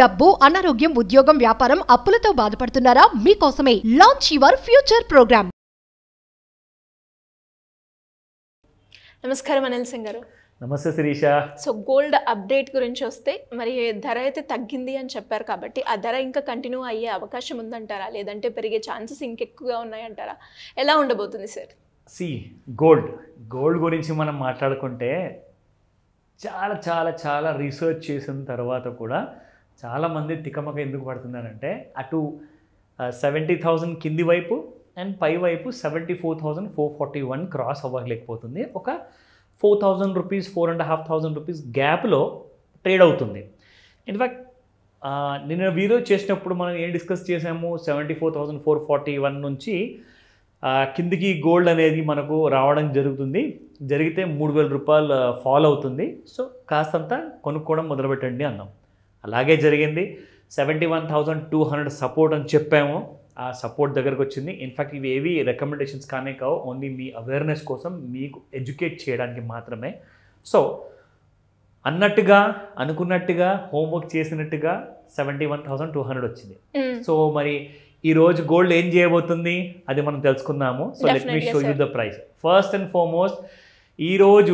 డబ్బు అనారోగ్యం ఉద్యోగం వ్యాపారం అప్పులతో బాధపడుతున్నారా మీకోసమే లాంచ్ యువర్ ఫ్యూచర్ ప్రోగ్రామ్ నమస్కారం అనిల్ సింగ్ గారు నమస్తే శిరీష సో గోల్డ్ అప్డేట్ గురించి వస్తే మరి ధర అయితే తగ్గింది అని చెప్పారు కాబట్టి ఆ ధర ఇంకా కంటిన్యూ అయ్యే అవకాశం ఉందంటారా లేదంటే పెరిగే ఛాన్సెస్ ఇంకెక్కువగా ఉన్నాయంటారా ఎలా ఉండబోతుంది సార్ సి గోల్డ్ గోల్డ్ గురించి మనం మాట్లాడుకుంటే చాలా చాలా చాలా రీసెర్చ్ చేసిన తర్వాత కూడా చాలామంది తికమక ఎందుకు పడుతున్నారంటే అటు సెవెంటీ థౌజండ్ కింది వైపు అండ్ పై వైపు seventy four thousand four forty one cross అవ్వలేకపోతుంది ఒక four thousand rupees four and half thousand rupees గ్యాప్లో ట్రేడ్ అవుతుంది ఇన్ఫ్యాక్ట్ నిన్న వీడియో చేసినప్పుడు మనం ఏం డిస్కస్ చేసాము seventy four thousand four forty one నుంచి ఆ, కిందికి గోల్డ్ అనేది మనకు రావడం జరుగుతుంది జరిగితే మూడు వేల రూపాయలు ఫాల్ అవుతుంది సో కాస్తంత కొనుక్కోవడం మొదలుపెట్టండి అన్నాం అలాగే జరిగింది seventy one thousand two hundred support అని చెప్పాము ఆ సపోర్ట్ దగ్గరకు వచ్చింది ఇన్ఫ్యాక్ట్ ఇవి ఏవి రికమెండేషన్స్ కానే కావు ఓన్లీ మీ అవేర్నెస్ కోసం మీకు ఎడ్యుకేట్ చేయడానికి మాత్రమే సో అన్నట్టుగా అనుకున్నట్టుగా హోంవర్క్ చేసినట్టుగా seventy one thousand two hundred వచ్చింది సో మరి ఈ రోజు గోల్డ్ ఏం చేయబోతుంది అది మనం తెలుసుకుందాము so let me Definitely, show you sir. The price first and foremost ఈరోజు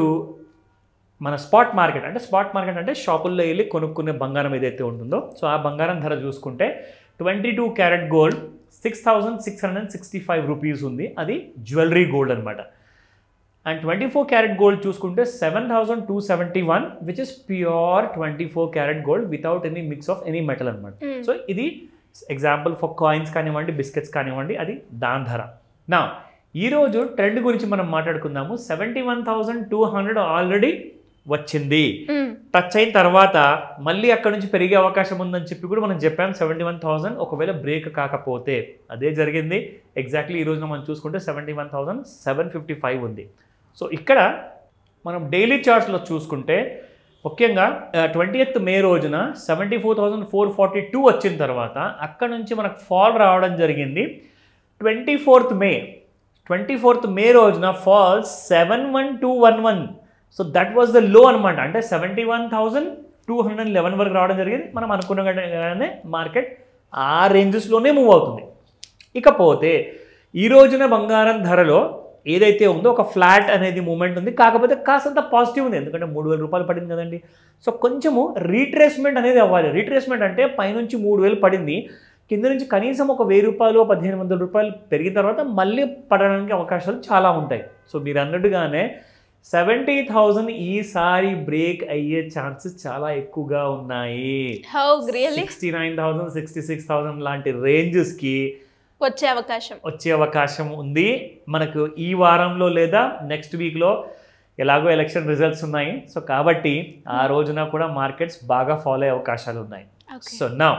మన స్పాట్ మార్కెట్ అంటే స్పాట్ మార్కెట్ అంటే షాపుల్లో వెళ్ళి కొనుక్కునే బంగారం ఏదైతే ఉంటుందో సో ఆ బంగారం ధర చూసుకుంటే twenty two carat gold six thousand six hundred and sixty five rupees ఉంది అది జ్యువెలరీ గోల్డ్ అనమాట and twenty four carat gold చూసుకుంటే seven thousand two seventy one which is pure twenty four carat gold without any mix of any metal అనమాట so ఇది example for coins కానివ్వండి biscuits కానివ్వండి అది దాని ధర నా ఈరోజు ట్రెండ్ గురించి మనం మాట్లాడుకుందాము seventy one thousand two hundred already వచ్చింది టచ్ అయిన తర్వాత మళ్ళీ అక్కడ నుంచి పెరిగే అవకాశం ఉందని చెప్పి కూడా మనం చెప్పాం సెవెంటీ వన్ థౌసండ్ ఒకవేళ బ్రేక్ కాకపోతే అదే జరిగింది ఎగ్జాక్ట్లీ ఈ రోజున మనం చూసుకుంటే seventy one thousand seven fifty five ఉంది సో ఇక్కడ మనం డైలీ చార్ట్స్లో చూసుకుంటే ముఖ్యంగా ట్వంటీ ఎత్ మే రోజున seventy four thousand four forty two వచ్చిన తర్వాత అక్కడ నుంచి మనకు ఫాల్ రావడం జరిగింది twenty fourth May twenty fourth May రోజున fall seven one two one one so that was the low అనమాట అంటే seventy one thousand two hundred eleven వరకు రావడం జరిగింది మనం అనుకున్నగానే మార్కెట్ ఆ రేంజెస్లోనే మూవ్ అవుతుంది ఇకపోతే ఈ రోజున బంగారం ధరలో ఏదైతే ఉందో ఒక ఫ్లాట్ అనేది మూమెంట్ ఉంది కాకపోతే కాస్తంత పాజిటివ్ ఉంది ఎందుకంటే మూడు వేల రూపాయలు పడింది కదండి సో కొంచెము రీట్రేస్మెంట్ అనేది అవ్వాలి రీట్రేస్మెంట్ అంటే పైనుంచి మూడు వేలు పడింది కింద నుంచి కనీసం ఒక వెయ్యి రూపాయలు పదిహేను వందల రూపాయలు పెరిగిన తర్వాత మళ్ళీ పడడానికి అవకాశాలు చాలా ఉంటాయి సో మీరు అన్నట్టుగానే సెవెంటీ థౌజండ్ ఈసారి బ్రేక్ అయ్యే ఛాన్సెస్ చాలా ఎక్కువగా ఉన్నాయి how really sixty nine thousand sixty six thousand లాంటి రేంజెస్కి వచ్చే అవకాశం వచ్చే అవకాశం ఉంది మనకు ఈ వారంలో లేదా నెక్స్ట్ వీక్లో ఎలాగో ఎలక్షన్ రిజల్ట్స్ ఉన్నాయి సో కాబట్టి ఆ రోజున కూడా మార్కెట్స్ బాగా ఫాలో అయ్యే అవకాశాలు ఉన్నాయి ఓకే సో నా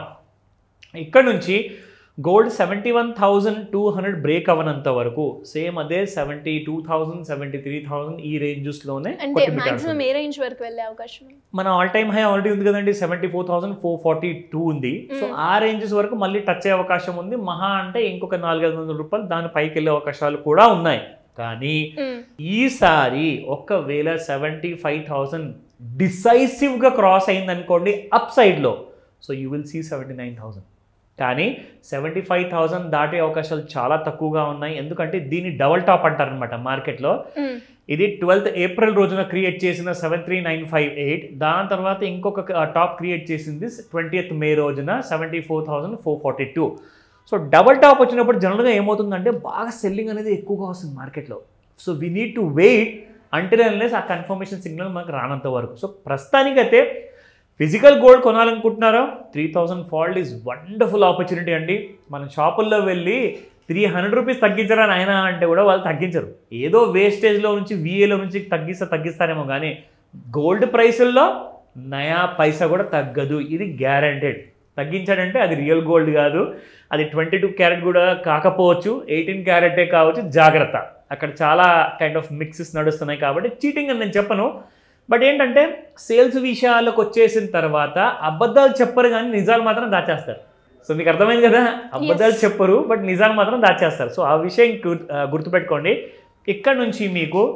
ఇక్కడ నుంచి gold seventy one thousand two hundred break అవ్వనంత వరకు సేమ్ అదే seventy two thousand seventy three thousand ఈ రేంజెస్లోనే అంటే మాక్సిమం ఏ రేంజ్ వరకు వెళ్ళే అవకాశం ఉంది? మన ఆల్ టైమ్ హై ఆల్రెడీ ఉంది కదండి seventy four thousand four forty two ఉంది సో Mm. ఆ రేంజెస్ వరకు మళ్ళీ టచ్ అయ్యే అవకాశం ఉంది మహా అంటే ఇంకొక నాలుగైదు వందల రూపాయలు దాని పైకి వెళ్ళే అవకాశాలు కూడా ఉన్నాయి కానీ మ్మ్. ఈసారి ఒకవేళ సెవెంటీ ఫైవ్ థౌసండ్ డిసైసివ్గా క్రాస్ అయింది అనుకోండి అప్ సైడ్లో so you will see seventy nine thousand కానీ సెవెంటీ ఫైవ్ థౌసండ్ దాటే అవకాశాలు చాలా తక్కువగా ఉన్నాయి ఎందుకంటే దీన్ని డబల్ టాప్ అంటారనమాట మార్కెట్లో మ్మ్. ఇది ట్వెల్త్ ఏప్రిల్ రోజున క్రియేట్ చేసిన seven three nine five eight దాని తర్వాత ఇంకొక టాప్ క్రియేట్ చేసింది ట్వంటీ మే రోజున seventy four thousand four forty two so double top వచ్చినప్పుడు జనరల్గా ఏమవుతుందంటే బాగా సెల్లింగ్ అనేది ఎక్కువగా వస్తుంది మార్కెట్లో so we need to wait until unless ఆ కన్ఫర్మేషన్ సిగ్నల్ మనకు రానంత వరకు సో ప్రస్తుతానికైతే ఫిజికల్ గోల్డ్ కొనాలనుకుంటున్నారా three thousand fold is wonderful opportunity అండి మన షాపుల్లో వెళ్ళి త్రీ హండ్రెడ్ రూపీస్ తగ్గించరా నాయన అంటే కూడా వాళ్ళు తగ్గించరు ఏదో వేస్టేజ్లో నుంచి విఏలో నుంచి తగ్గిస్తే తగ్గిస్తారేమో కానీ గోల్డ్ ప్రైసుల్లో నయా పైసా కూడా తగ్గదు ఇది గ్యారంటెడ్ తగ్గించాడంటే అది రియల్ గోల్డ్ కాదు అది ట్వంటీ టూ క్యారెట్ కూడా కాకపోవచ్చు ఎయిటీన్ క్యారెటే కావచ్చు జాగ్రత్త అక్కడ చాలా కైండ్ ఆఫ్ మిక్సెస్ నడుస్తున్నాయి కాబట్టి చీటింగ్ అని నేను చెప్పను బట్ ఏంటంటే సేల్స్ విషయాలకు వచ్చేసిన తర్వాత అబద్ధాలు చెప్పరు కానీ నిజాలు మాత్రం దాచేస్తారు సో మీకు అర్థమైంది కదా అబద్ధాలు Yes. చెప్పరు బట్ నిజాలు మాత్రం దాచేస్తారు సో ఆ విషయం గుర్- ఆ, గుర్తుపెట్టుకోండి ఇక్కడ నుంచి మీకు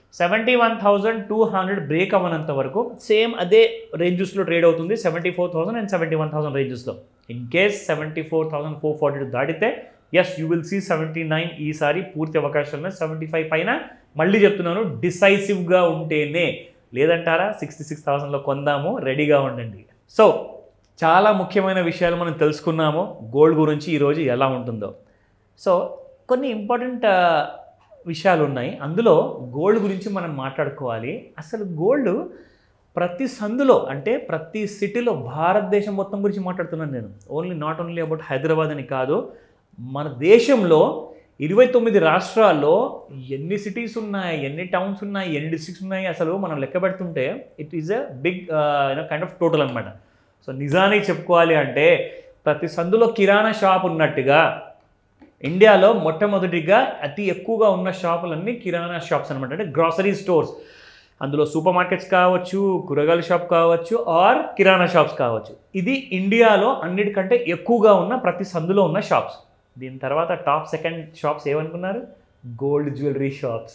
seventy one thousand two hundred break అవ్వనంత వరకు సేమ్ అదే రేంజెస్లో ట్రేడ్ అవుతుంది seventy four thousand and seventy one thousand రేంజెస్లో in case seventy four thousand four forty two దాటితే as you will see seventy nine ఈసారి పూర్తి అవకాశాలు ఉన్నాయి సెవెంటీ ఫైవ్ పైన మళ్ళీ చెప్తున్నాను డిసైసివ్గా ఉంటేనే లేదంటారా సిక్స్టీ సిక్స్ థౌసండ్లో కొందాము రెడీగా ఉండండి సో చాలా ముఖ్యమైన విషయాలు మనం తెలుసుకున్నాము గోల్డ్ గురించి ఈరోజు ఎలా ఉంటుందో సో కొన్ని ఇంపార్టెంట్ విషయాలు ఉన్నాయి అందులో గోల్డ్ గురించి మనం మాట్లాడుకోవాలి అసలు గోల్డ్ ప్రతి సందులో అంటే ప్రతి సిటీలో భారతదేశం మొత్తం గురించి మాట్లాడుతున్నాను నేను only not only about Hyderabad అని కాదు మన దేశంలో ఇరవై తొమ్మిది రాష్ట్రాల్లో ఎన్ని సిటీస్ ఉన్నాయి ఎన్ని టౌన్స్ ఉన్నాయి ఎన్ని డిస్ట్రిక్ట్స్ ఉన్నాయి అసలు మనం లెక్క పెడుతుంటే it is a big you know kind of total అనమాట సో నిజానికి చెప్పుకోవాలి అంటే ప్రతి సందులో కిరాణా షాప్ ఉన్నట్టుగా ఇండియాలో మొట్టమొదటిగా అతి ఎక్కువగా ఉన్న షాపులన్నీ కిరాణా షాప్స్ అనమాట అంటే గ్రాసరీ స్టోర్స్ అందులో సూపర్ మార్కెట్స్ కావచ్చు కూరగాయల షాప్ కావచ్చు ఆర్ కిరాణా షాప్స్ కావచ్చు ఇది ఇండియాలో అన్నిటికంటే ఎక్కువగా ఉన్న ప్రతి సందులో ఉన్న షాప్స్ దీని తర్వాత టాప్ సెకండ్ షాప్స్ ఏమనుకున్నారు గోల్డ్ జ్యువెలరీ షాప్స్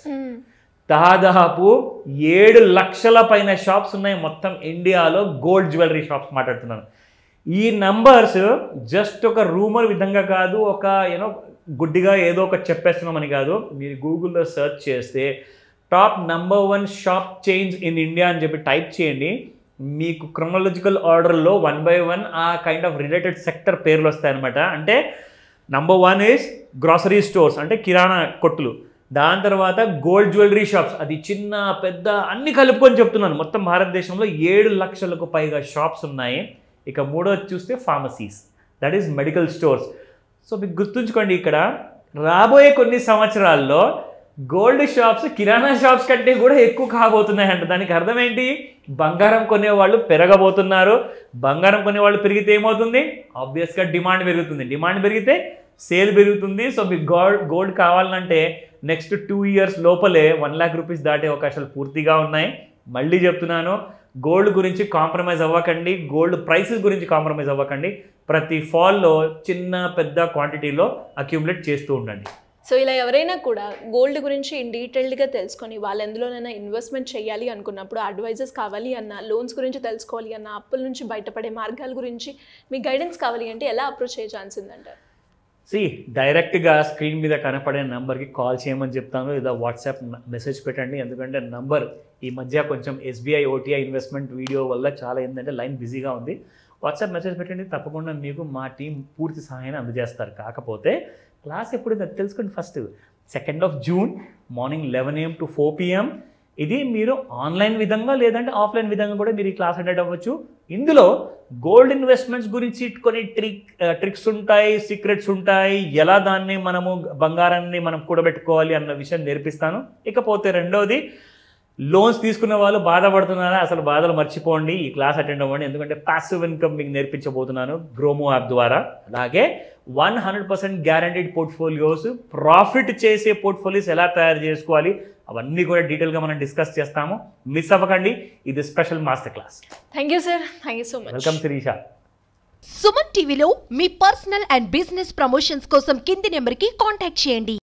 దాదాపు ఏడు లక్షల పైన షాప్స్ ఉన్నాయి మొత్తం ఇండియాలో గోల్డ్ జ్యువెలరీ షాప్స్ మాట్లాడుతున్నాను ఈ నంబర్స్ జస్ట్ ఒక రూమర్ విధంగా కాదు ఒక యూనో గుడ్డిగా ఏదో ఒక చెప్పేస్తున్నామని కాదు మీరు గూగుల్లో సెర్చ్ చేస్తే top number one shop chains in India అని చెప్పి టైప్ చేయండి మీకు క్రొనాలజికల్ ఆర్డర్లో వన్ బై వన్ ఆ కైండ్ ఆఫ్ రిలేటెడ్ సెక్టర్ పేర్లు వస్తాయన్నమాట అంటే number one is grocery stores అంటే కిరాణా కొట్టులు దాని తర్వాత గోల్డ్ జ్యువెలరీ షాప్స్ అది చిన్న పెద్ద అన్ని కలుపుకొని చెప్తున్నాను మొత్తం భారతదేశంలో ఏడు లక్షలకు పైగా షాప్స్ ఉన్నాయి ఇక మూడోది చూస్తే pharmacies that is medical stores so మీకు గుర్తుంచుకోండి ఇక్కడ రాబోయే కొన్ని సంవత్సరాల్లో గోల్డ్ షాప్స్ కిరాణా షాప్స్ కంటే కూడా ఎక్కువ కాబోతున్నాయంట దానికి అర్థం ఏంటి బంగారం కొనేవాళ్ళు పెరగబోతున్నారు బంగారం కొనేవాళ్ళు పెరిగితే ఏమవుతుంది ఆబ్వియస్గా డిమాండ్ పెరుగుతుంది డిమాండ్ పెరిగితే సేల్ పెరుగుతుంది సో మీకు గోల్డ్ గోల్డ్ కావాలంటే నెక్స్ట్ టూ ఇయర్స్ లోపలే వన్ ల్యాక్ రూపీస్ దాటే అవకాశాలు పూర్తిగా ఉన్నాయి మళ్ళీ చెప్తున్నాను గోల్డ్ గురించి కాంప్రమైజ్ అవ్వకండి గోల్డ్ ప్రైసెస్ గురించి కాంప్రమైజ్ అవ్వకండి ప్రతి ఫాల్లో చిన్న పెద్ద క్వాంటిటీలో అక్యూములేట్ చేస్తూ ఉండండి సో ఇలా ఎవరైనా కూడా గోల్డ్ గురించి ఇన్ డీటెయిల్డ్గా తెలుసుకొని వాళ్ళు ఎందులోనైనా ఇన్వెస్ట్మెంట్ చేయాలి అనుకున్నప్పుడు అడ్వైజర్స్ కావాలి అన్న లోన్స్ గురించి తెలుసుకోవాలి అన్న అప్పుల నుంచి బయటపడే మార్గాల గురించి మీ గైడెన్స్ కావాలి అంటే ఎలా అప్రోచ్ అయ్యే ఛాన్స్ ఉందంటారు సి డైరెక్ట్గా స్క్రీన్ మీద కనపడే నెంబర్కి కాల్ చేయమని చెప్తాను లేదా వాట్సాప్ మెసేజ్ పెట్టండి ఎందుకంటే నంబర్ ఈ మధ్య కొంచెం ఎస్బీఐ ఓటీఐ ఇన్వెస్ట్మెంట్ వీడియో వల్ల చాలా ఏంటంటే లైన్ బిజీగా ఉంది వాట్సాప్ మెసేజ్ పెట్టండి తప్పకుండా మీకు మా టీం పూర్తి సహాయాన్ని అందజేస్తారు కాకపోతే క్లాస్ ఎప్పుడు అది తెలుసుకోండి first second of June morning eleven AM to four PM ఇది మీరు ఆన్లైన్ విధంగా లేదంటే ఆఫ్లైన్ విధంగా కూడా మీరు ఈ క్లాస్ అటెండ్ అవ్వచ్చు ఇందులో గోల్డ్ ఇన్వెస్ట్మెంట్స్ గురించి కొన్ని ట్రిక్ ట్రిక్స్ ఉంటాయి సీక్రెట్స్ ఉంటాయి ఎలా దాన్ని మనము బంగారాన్ని మనం కూడబెట్టుకోవాలి అన్న విషయం నేర్పిస్తాను ఇకపోతే రెండోది లోన్స్ తీసుకున్న వాళ్ళు బాధపడుతున్నారా అసలు బాధలు మర్చిపోండి ఈ క్లాస్ అటెండ్ అవ్వండి ఎందుకంటే పాసివ్ ఇన్కమ్ మీకు నేర్పించబోతున్నాను గ్రోమో యాప్ ద్వారా అలాగే one hundred percent guaranteed portfolios profit చేసే పోర్ట్ఫోలియోస్ ఎలా తయారు చేసుకోవాలి అవన్నీ కూడా డీటెయిల్గా మనం డిస్కస్ చేస్తాము మిస్ అవ్వకండి ఇది special master class thank you sir thank you so much welcome Sirisha Suman టీవీలో మీ పర్సనల్ అండ్ బిజినెస్ ప్రమోషన్స్ కోసం కింది నెంబర్కి కాంటాక్ట్ చేయండి